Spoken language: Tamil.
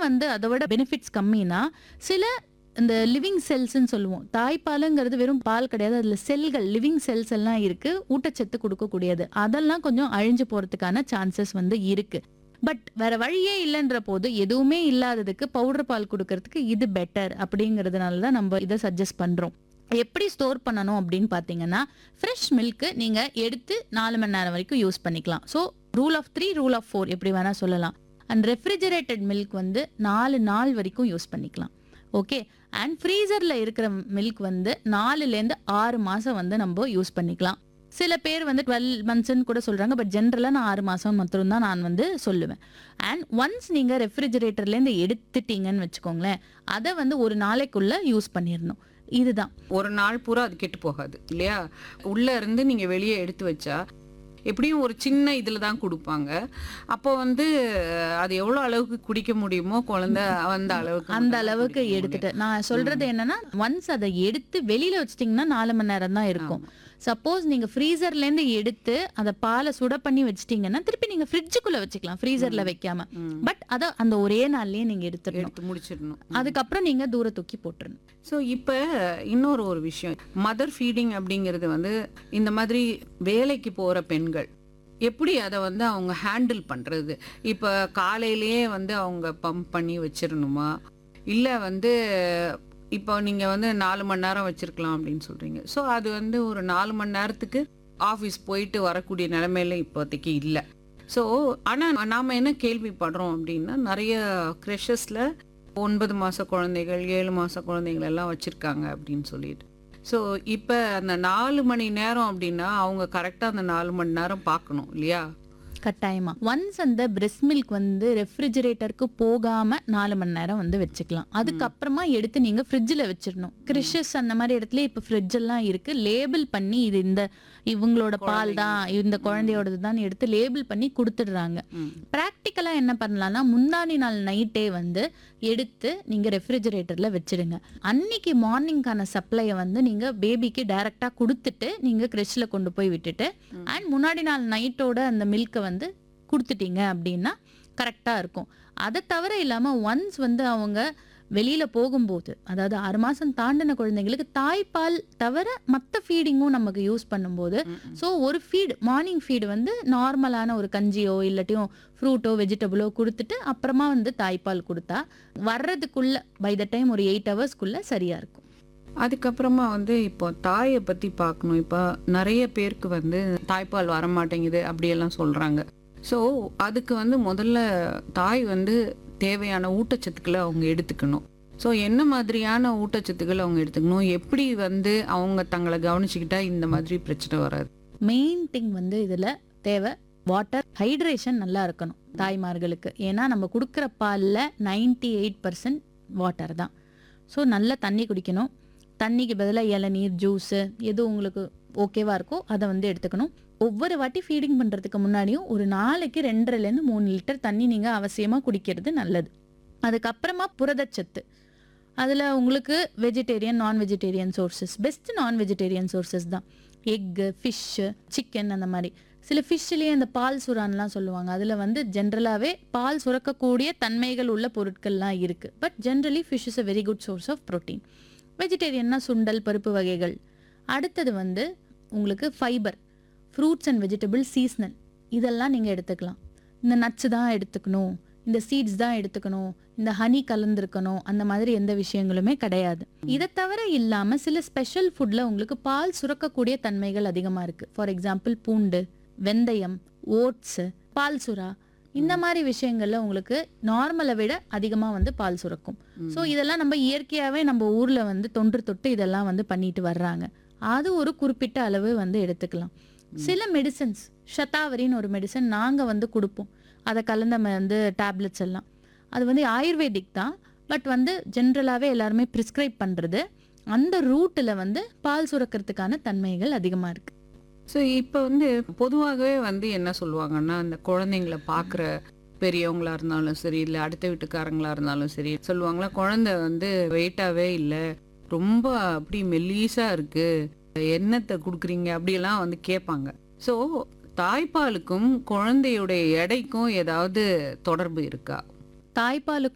வந்து அதை விட பெனிஃபிட்ஸ் கம்மினா சில இந்த லிவிங் செல்ஸ்ன்னு சொல்லுவோம் தாய்ப்பாலுங்கிறது வெறும் பால் கிடையாது அதில் செல்கள் லிவிங் செல்ஸ் எல்லாம் இருக்கு ஊட்டச்சத்து கொடுக்கக்கூடியது அதெல்லாம் கொஞ்சம் அழிஞ்சு போறதுக்கான சான்சஸ் வந்து இருக்கு பட் வேற வழியே இல்லைன்ற போது எதுவுமே இல்லாததுக்கு பவுடர் பால் கொடுக்கறதுக்கு இது பெட்டர் அப்படிங்கிறதுனால தான் நம்ம இதை சஜஸ்ட் பண்றோம் எப்படி ஸ்டோர் பண்ணணும் அப்படின்னு பார்த்தீங்கன்னா ஃப்ரெஷ் மில்க்கு நீங்க எடுத்து நாலு மணி நேரம் வரைக்கும் யூஸ் பண்ணிக்கலாம் so rule of three rule of four எப்படி வேணா சொல்லலாம் அண்ட் ரெஃப்ரிஜரேட்டட் மில்க் வந்து நாலு நாள் வரைக்கும் யூஸ் பண்ணிக்கலாம் ஓகே அண்ட் ஃப்ரீசரில் இருக்கிற மில்க் வந்து நாலுலேருந்து ஆறு மாதம் வந்து நம்ம யூஸ் பண்ணிக்கலாம் சில பேர் வந்து டுவெல் மந்த்ஸ்ன்னு கூட சொல்கிறாங்க பட் ஜென்ரலாக நான் ஆறு மாதம் மட்டும் தான் நான் வந்து சொல்லுவேன் அண்ட் ஒன்ஸ் நீங்கள் ரெஃப்ரிஜரேட்டர்லேருந்து எடுத்துட்டீங்கன்னு வச்சுக்கோங்களேன் அதை வந்து ஒரு நாளைக்குள்ளே யூஸ் பண்ணிடணும் இதுதான் ஒரு நாள் பூரா அது கெட்டு போகாது இல்லையா உள்ள இருந்து நீங்க வெளியே எடுத்து வச்சா எப்படியும் ஒரு சின்ன இதில் தான் கொடுப்பாங்க அப்போ வந்து அது எவ்வளோ அளவுக்கு குடிக்க முடியுமோ குழந்தை அந்த அளவுக்கு அந்த மட்டும் அளவுக்கு குடிக்க முடியும். எடுத்துட்டு நான் சொல்றது என்னன்னா ஒன்ஸ் அதை எடுத்து வெளியில வச்சிட்டீங்கன்னா நாலு மணி நேரம் தான் இருக்கும் சப்போஸ் நீங்க ஃப்ரீசர்ல இருந்து எடுத்து அதை பாலை சுட பண்ணி வச்சிட்டீங்கன்னா திருப்பி நீங்க ஃப்ரிட்ஜுக்குள்ள வச்சுக்கலாம் ஃப்ரீசர்ல வைக்காம ம். பட் அத அந்த ஒரே நாள்லயே நீங்க எடுத்துடணும் எடுத்து முடிச்சிடணும் அதுக்கப்புறம் நீங்க தூர தூக்கி போட்டுறணும் ஸோ இப்போ இன்னொரு ஒரு விஷயம் மதர் ஃபீடிங் அப்படிங்கிறது வந்து இந்த மாதிரி வேலைக்கு போகிற பெண்கள் எப்படி அதை வந்து அவங்க ஹேண்டில் பண்ணுறது இப்போ காலையிலேயே வந்து அவங்க பம்ப் பண்ணி வச்சிடணுமா இல்லை வந்து இப்போ நீங்கள் வந்து நாலு மணி நேரம் வச்சுருக்கலாம் அப்படின்னு சொல்கிறீங்க ஸோ அது வந்து ஒரு நாலு மணி நேரத்துக்கு ஆஃபீஸ் போயிட்டு வரக்கூடிய நிலைமையில இப்போதைக்கு இல்லை ஸோ ஆனால் நாம் என்ன கேள்விப்படுறோம் அப்படின்னா நிறைய க்ரெஷஸில் ஒன்பது மாத குழந்தைகள் ஏழு மாத குழந்தைகள் எல்லாம் வச்சுருக்காங்க அப்படின்னு சொல்லிட்டு ஸோ இப்போ அந்த நாலு மணி நேரம் அப்படின்னா அவங்க கரெக்டாக அந்த நாலு மணி நேரம் பார்க்கணும் இல்லையா கட்டாயமா ஒன்ஸ் அந்த பிரெஸ்ட் மில்க் வந்து ரெஃப்ரிஜரேட்டருக்கு போகாம நாலு மணி நேரம் வந்து வச்சுக்கலாம் அதுக்கப்புறமா எடுத்து நீங்க ஃப்ரிட்ஜில் வச்சிடணும் கிறிஷஸ் அந்த மாதிரி இடத்துல இப்போ ஃப்ரிட்ஜ் எல்லாம் இருக்கு லேபிள் பண்ணி இது இந்த இவங்களோட பால் தான் இந்த குழந்தையோடது தான் எடுத்து லேபிள் பண்ணி கொடுத்துடுறாங்க ம். ப்ராக்டிக்கலா என்ன பண்ணலாம்னா முந்தானி நாள் நைட்டே வந்து எடுத்து நீங்க ரெஃப்ரிஜரேட்டர்ல வச்சிடுங்க அன்னைக்கு மார்னிங்கான சப்ளையை வந்து நீங்க பேபிக்கு டைரக்டா கொடுத்துட்டு நீங்க கிரெஷ்ல கொண்டு போய் விட்டுட்டு அண்ட் முன்னாடி நாள் நைட்டோட அந்த மில்கை வந்து கொடுத்துட்டீங்க அப்படின்னா கரெக்டாக இருக்கும் அதை தவிர இல்லாமல் ஒன்ஸ் வந்து அவங்க வெளியில போகும்போது அதாவது ஆறு மாசம் தாண்டின குழந்தைங்களுக்கு தாய்ப்பால் தவிர மற்ற ஃபீடிங்கும் நமக்கு யூஸ் பண்ணும்போது ஸோ ஒரு ஃபீட் மார்னிங் ஃபீடு வந்து நார்மலான ஒரு கஞ்சியோ இல்லாட்டியும் ஃப்ரூட்டோ வெஜிடபிளோ கொடுத்துட்டு அப்புறமா வந்து தாய்ப்பால் கொடுத்தா வர்றதுக்குள்ள பை த டைம் ஒரு எயிட் ஹவர்ஸ்க்குள்ள சரியா இருக்கும் அதுக்கப்புறமா வந்து இப்போ தாயை பற்றி பார்க்கணும் இப்போ நிறைய பேருக்கு வந்து தாய்ப்பால் வர மாட்டேங்குது அப்படியெல்லாம் சொல்கிறாங்க ஸோ அதுக்கு வந்து முதல்ல தாய் வந்து தேவையான ஊட்டச்சத்துக்களை அவங்க எடுத்துக்கணும் ஸோ என்ன மாதிரியான ஊட்டச்சத்துக்கள் அவங்க எடுத்துக்கணும் எப்படி வந்து அவங்க தங்களை கவனிச்சுக்கிட்டா இந்த மாதிரி பிரச்சனை வராது மெயின் திங் வந்து இதுல தேவை வாட்டர் ஹைட்ரேஷன் நல்லா இருக்கணும் தாய்மார்களுக்கு ஏன்னா நம்ம கொடுக்குற பாலில் நைன்டி எயிட் பர்சன்ட் வாட்டர் தான் ஸோ நல்லா தண்ணி குடிக்கணும் தண்ணிக்கு பதிலாக இளநீர் ஜூஸு எது உங்களுக்கு ஓகேவா இருக்கோ அதை வந்து எடுத்துக்கணும் ஒவ்வொரு வாட்டி ஃபீடிங் பண்ணுறதுக்கு முன்னாடியும் ஒரு நாளைக்கு ரெண்டரைலேருந்து மூணு லிட்டர் தண்ணி நீங்கள் அவசியமாக குடிக்கிறது நல்லது அதுக்கப்புறமா புரதச்சத்து அதில் உங்களுக்கு vegetarian non vegetarian sources best non vegetarian sources தான் எக்கு ஃபிஷ்ஷு சிக்கன் அந்த மாதிரி சில ஃபிஷ்லேயே இந்த பால் சுறான்லாம் சொல்லுவாங்க அதில் வந்து ஜென்ரலாகவே பால் சுரக்கக்கூடிய தன்மைகள் உள்ள பொருட்கள்லாம் இருக்குது but generally fish is a very good source of protein வெஜிடேரியன்னா சுண்டல் பருப்பு வகைகள் அடுத்தது வந்து உங்களுக்கு fibre fruits and vegetable seasonal இதெல்லாம் நீங்கள் எடுத்துக்கலாம் இந்த நட்ஸ் தான் எடுத்துக்கணும் இந்த சீட்ஸ் தான் எடுத்துக்கணும் இந்த ஹனி கலந்துருக்கணும் அந்த மாதிரி எந்த விஷயங்களுமே கிடையாது இதை தவிர இல்லாம சில ஸ்பெஷல் ஃபுட்ல உங்களுக்கு பால் சுரக்கக்கூடிய தன்மைகள் அதிகமா இருக்கு ஃபார் எக்ஸாம்பிள் பூண்டு வெந்தயம் ஓட்ஸ் பால் சுறா இந்த மாதிரி விஷயங்கள்ல உங்களுக்கு நார்மலை விட அதிகமா வந்து பால் சுரக்கும் ஸோ இதெல்லாம் நம்ம இயற்கையாவே நம்ம ஊர்ல வந்து தொன்று தொட்டு இதெல்லாம் வந்து பண்ணிட்டு வர்றாங்க அது ஒரு குறிப்பிட்ட அளவு வந்து எடுத்துக்கலாம் சில மெடிசன்ஸ் ஷதாவரின்னு ஒரு மெடிசன் நாங்க வந்து கொடுப்போம் அதை கலந்த ம- வந்து டேப்லெட்ஸ் எல்லாம் அது வந்து ஆயுர்வேதிக் தான் பட் வந்து ஜென்ரலாகவே எல்லாருமே ப்ரிஸ்கிரைப் பண்ணுறது அந்த ரூட்டில் வந்து பால் சுரக்கிறதுக்கான தன்மைகள் அதிகமாக இருக்குது ஸோ இப்போ வந்து பொதுவாகவே வந்து என்ன சொல்லுவாங்கன்னா அந்த குழந்தைங்கள பார்க்குற பெரியவங்களா இருந்தாலும் சரி இல்லை அடுத்த வீட்டுக்காரங்களா இருந்தாலும் சரி சொல்லுவாங்களா குழந்தை வந்து வெயிட்டாவே இல்லை ரொம்ப அப்படி மெல்லீஸா இருக்கு என்னத்தை கொடுக்குறீங்க அப்படியெல்லாம் வந்து கேட்பாங்க ஸோ தாய்ப்பாலுக்கும் குழந்தையுடைய எடைக்கும் ஏதாவது தொடர்பு இருக்கா தாய்ப்பாலுக்கும்